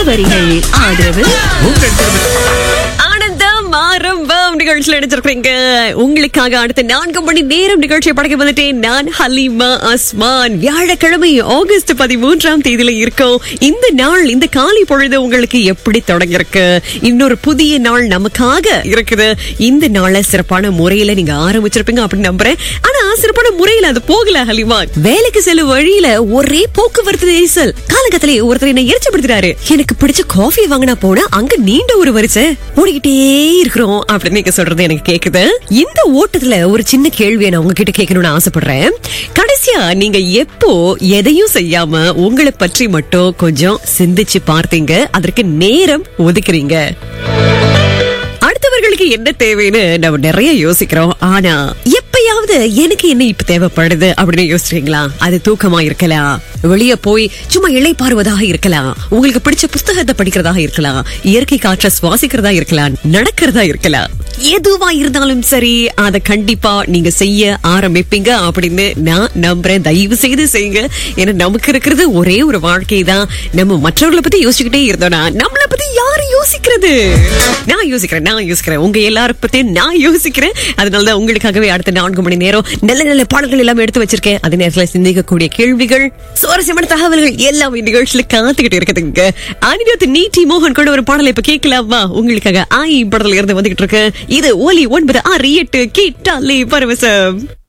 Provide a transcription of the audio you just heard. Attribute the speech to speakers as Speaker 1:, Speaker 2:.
Speaker 1: வரிகள் ஆதரவு
Speaker 2: உங்கள் திருமணம்
Speaker 1: ஆனந்தம் ஆரம்பம் நிகழ்ச்சியில் எடுத்திருக்கிறீங்க உங்களுக்காக அடுத்த நான்கு மணி நேரம் நிகழ்ச்சியை படைக்க வந்துட்டேன் நான் ஹலீமா அஸ்மான் வியாழக்கிழமை ஆகஸ்ட் பதிமூன்றாம் தேதியில இருக்கோம் இந்த நாள் இந்த காலை பொழுது உங்களுக்கு எப்படி தொடங்கியிருக்கு இன்னொரு புதிய நாள் நமக்காக இருக்குது இந்த நாளை சிறப்பான முறையில நீங்க ஆரம்பிச்சிருப்பீங்க அப்படின்னு நம்புறேன் ஆனா சிறப்பான முறையில அது போகல ஹலிமா வேலைக்கு செல்லும் வழியில ஒரே போக்குவரத்து நெரிசல் காலகத்திலே ஒருத்தர் என்ன எரிச்சப்படுத்துறாரு எனக்கு பிடிச்ச காஃபி வாங்கினா போனா அங்க நீண்ட ஒரு வரிசை ஓடிக்கிட்டே இருக்கிறோம் அப்படின்னு நீங்க சொல்றது எனக்கு கேக்குது இந்த ஓட்டத்துல ஒரு சின்ன கேள்வியை நான் உங்ககிட்ட கேட்கணும்னு ஆசைப்படுறேன் கடைசியா நீங்க எப்போ எதையும் செய்யாம உங்களை பற்றி மட்டும் கொஞ்சம் சிந்திச்சு பார்த்தீங்க அதற்கு நேரம் ஒதுக்குறீங்க அடுத்தவர்களுக்கு என்ன தேவைன்னு நம்ம நிறைய யோசிக்கிறோம் ஆனா எப்பயாவது எனக்கு என்ன இப்ப தேவைப்படுது அப்படின்னு யோசிக்கிறீங்களா அது தூக்கமா இருக்கலாம் வெளிய போய் சும்மா இளைப்பாறுவதாக இருக்கலாம் உங்களுக்கு பிடிச்ச புஸ்தகத்தை படிக்கிறதாக இருக்கலாம் இயற்கை காற்றை சுவாசிக்கிறதா இருக்கலாம் நடக்கிறதா இருக்கலாம் எதுவா இருந்தாலும் சரி அதை கண்டிப்பா நீங்க செய்ய ஆரம்பிப்பீங்க அப்படின்னு நான் நம்புறேன் தயவு செய்து செய்யுங்க ஏன்னா நமக்கு இருக்கிறது ஒரே ஒரு வாழ்க்கை தான் நம்ம மற்றவர்களை பத்தி யோசிச்சுக்கிட்டே இருந்தோம்னா நம்மளை பத்தி யாரு யோசிக்கிறது நான் யோசிக்கிறேன் நான் யோசிக்கிறேன் உங்க எல்லாரும் பத்தி நான் யோசிக்கிறேன் அதனாலதான் உங்களுக்காகவே அடுத்த நான்கு மணி நேரம் நல்ல நல்ல பாடல்கள் எல்லாம் எடுத்து வச்சிருக்கேன் அதே நேரத்துல சிந்திக்கக்கூடிய கேள்விகள் சுவாரஸ்யமான தகவல்கள் எல்லாம் இந்த நிகழ்ச்சியில காத்துக்கிட்டு இருக்குதுங்க அனிருத் நீட்டி மோகன் கூட ஒரு பாடலை இப்ப கேட்கலாமா உங்களுக்காக ஆய் படத்துல இருந்து வந்துகிட்டு இருக்கு இது ஒலி ஒன்பது ஆறு எட்டு கேட்டாலே பரவசம்